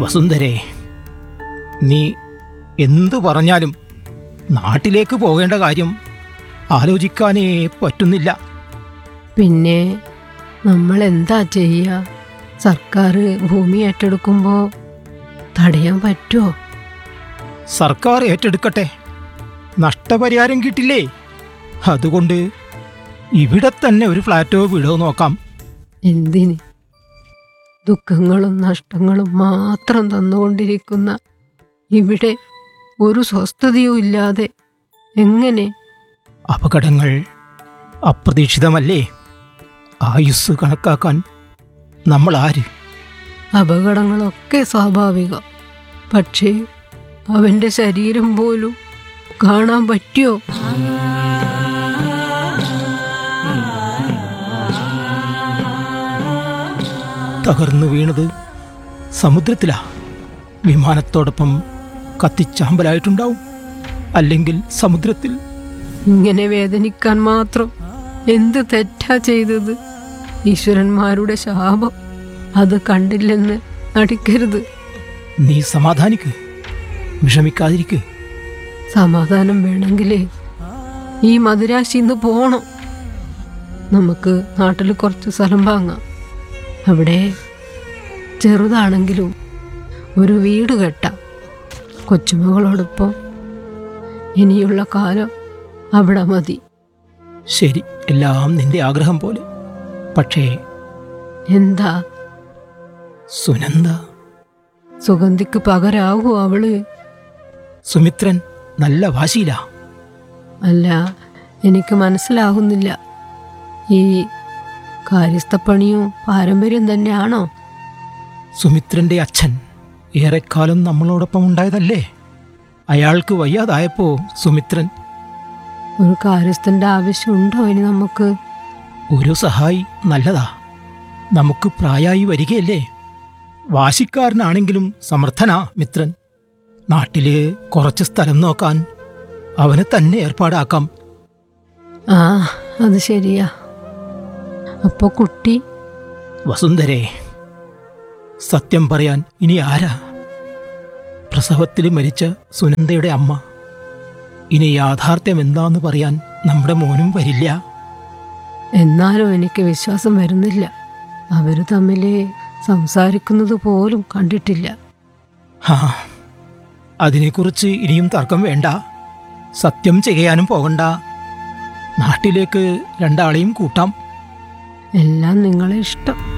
വസുന്ധരേ നീ എന്തു പറഞ്ഞാലും നാട്ടിലേക്ക് പോകേണ്ട കാര്യം ആലോചിക്കാനേ പറ്റുന്നില്ല പിന്നെ നമ്മൾ എന്താ ചെയ്യുക സർക്കാർ ഭൂമി ഏറ്റെടുക്കുമ്പോൾ തടയാൻ പറ്റുമോ സർക്കാർ ഏറ്റെടുക്കട്ടെ നഷ്ടപരിഹാരം കിട്ടില്ലേ അതുകൊണ്ട് ഇവിടെ തന്നെ ഒരു ഫ്ലാറ്റോ വീടോ നോക്കാം എന്തിന് ദുഃഖങ്ങളും നഷ്ടങ്ങളും മാത്രം തന്നുകൊണ്ടിരിക്കുന്ന ഇവിടെ ഒരു സ്വസ്ഥതയും ഇല്ലാതെ എങ്ങനെ അപകടങ്ങൾ അപ്രതീക്ഷിതമല്ലേ ആയുസ് കണക്കാക്കാൻ നമ്മൾ ആര് അപകടങ്ങളൊക്കെ സ്വാഭാവികം പക്ഷേ അവൻ്റെ ശരീരം പോലും കാണാൻ പറ്റിയോ തകർന്നു വീണത് സമുദ്രത്തിലാ വിമാനത്തോടൊപ്പം കത്തിച്ചാമ്പലായിട്ടുണ്ടാവും അല്ലെങ്കിൽ സമുദ്രത്തിൽ ഇങ്ങനെ വേദനിക്കാൻ മാത്രം എന്ത് തെറ്റാ ചെയ്തത് ഈശ്വരന്മാരുടെ ശാപം അത് കണ്ടില്ലെന്ന് നടിക്കരുത് നീ സമാധാനിക്ക് വിഷമിക്കാതിരിക്ക് സമാധാനം വേണമെങ്കിലേ ഈ മധുരാശിന്ന് പോണം നമുക്ക് നാട്ടിൽ കുറച്ച് സ്ഥലം വാങ്ങാം അവിടെ ചെറുതാണെങ്കിലും ഒരു വീട് കെട്ടാം കൊച്ചുമകളോടൊപ്പം ഇനിയുള്ള കാലം അവിടെ മതി ശരി എല്ലാം നിന്റെ ആഗ്രഹം പോലെ പക്ഷേ എന്താ സുനന്ദ സുഗന്ധിക്ക് പകരാവൂ അവള് സുമിത്രൻ നല്ല വാശിയിലാ അല്ല എനിക്ക് മനസ്സിലാകുന്നില്ല ഈ കാര്യസ്ഥപ്പണിയും പാരമ്പര്യം തന്നെയാണോ സുമിത്രന്റെ അച്ഛൻ ഏറെക്കാലം നമ്മളോടൊപ്പം ഉണ്ടായതല്ലേ അയാൾക്ക് വയ്യാതായപ്പോ സുമിത്രൻ ഒരു കാര്യസ്ഥന്റെ ആവശ്യമുണ്ടോ ഇനി നമുക്ക് ഒരു സഹായി നല്ലതാ നമുക്ക് പ്രായമായി വരികയല്ലേ വാശിക്കാരനാണെങ്കിലും സമർത്ഥനാ മിത്രൻ നാട്ടില് കുറച്ച് സ്ഥലം നോക്കാൻ അവനെ തന്നെ ഏർപ്പാടാക്കാം ആ അത് ശരിയാ അപ്പൊ കുട്ടി വസുന്ധരേ സത്യം പറയാൻ ഇനി ആരാ പ്രസവത്തിൽ മരിച്ച സുനന്ദയുടെ അമ്മ ഇനി യാഥാർത്ഥ്യം എന്താന്ന് പറയാൻ നമ്മുടെ മോനും വരില്ല എന്നാലും എനിക്ക് വിശ്വാസം വരുന്നില്ല അവര് തമ്മിൽ സംസാരിക്കുന്നത് പോലും കണ്ടിട്ടില്ല ഹാ അതിനെക്കുറിച്ച് ഇനിയും തർക്കം വേണ്ട സത്യം ചെയ്യാനും പോകണ്ട നാട്ടിലേക്ക് രണ്ടാളെയും കൂട്ടാം എല്ലാം നിങ്ങളെ ഇഷ്ടം